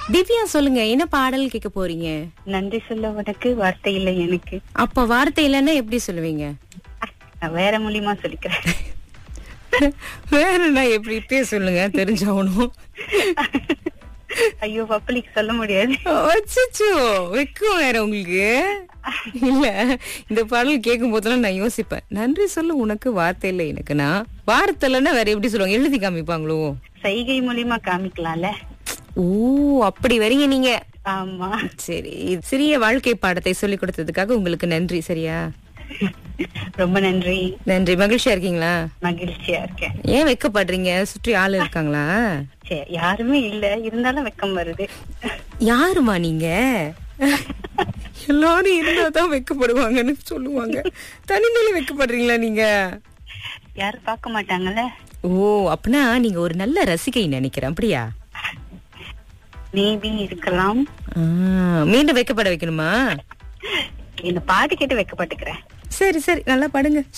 திவ்யா சொல்லுங்க என்ன பாடல் கேட்க போறீங்க நன்றி சொல்ல உனக்கு வார்த்தை இல்லை எனக்கு அப்ப வார்த்தை இல்லைன்னா எப்படி சொல்லுவீங்க நான் வேற மூலியமா சொல்லிக்கிறேன் வேற நான் எப்படி இப்பயே சொல்லுங்க தெரிஞ்சாகணும் ஐயோ பப்ளிக் சொல்ல முடியாது அச்சச்சோ வெக்கம் வேற உங்களுக்கு இல்ல இந்த பாடல் கேட்கும் போதெல்லாம் நான் யோசிப்பேன் நன்றி சொல்ல உனக்கு வார்த்தை இல்லை எனக்கு நான் வார்த்தை இல்லைன்னா வேற எப்படி சொல்லுவாங்க எழுதி காமிப்பாங்களோ சைகை மூலியமா காமிக்கலாம்ல ஓ அப்படி வரீங்க நீங்க ஆமா சரி சிறிய வாழ்க்கை பாடத்தை சொல்லி கொடுத்ததுக்காக உங்களுக்கு நன்றி சரியா ரொம்ப நன்றி நன்றி மகிழ்ச்சியா இருக்கீங்களா மகிழ்ச்சியா இருக்கேன் ஏன் வெக்கப்படுறீங்க சுற்றி ஆள் இருக்காங்களா சரி யாருமே இல்ல இருந்தாலும் வெக்கம் வருது யாருமா நீங்க எல்லாரும் இருந்தாதான் வெக்கப்படுவாங்கன்னு சொல்லுவாங்க தனிமையில வெக்கப்படுறீங்களா நீங்க யாரும் பார்க்க மாட்டாங்கல்ல ஓ அப்பனா நீங்க ஒரு நல்ல ரசிகை நினைக்கிறேன் அப்படியா மேபி இருக்கலாம் ஆ, மீண்டும் வைக்கப்பட வைக்கணுமா இந்த பாட்டு கேட்டு வைக்கப்பட்டுக்கிறேன் சரி சரி நல்லா படுங்க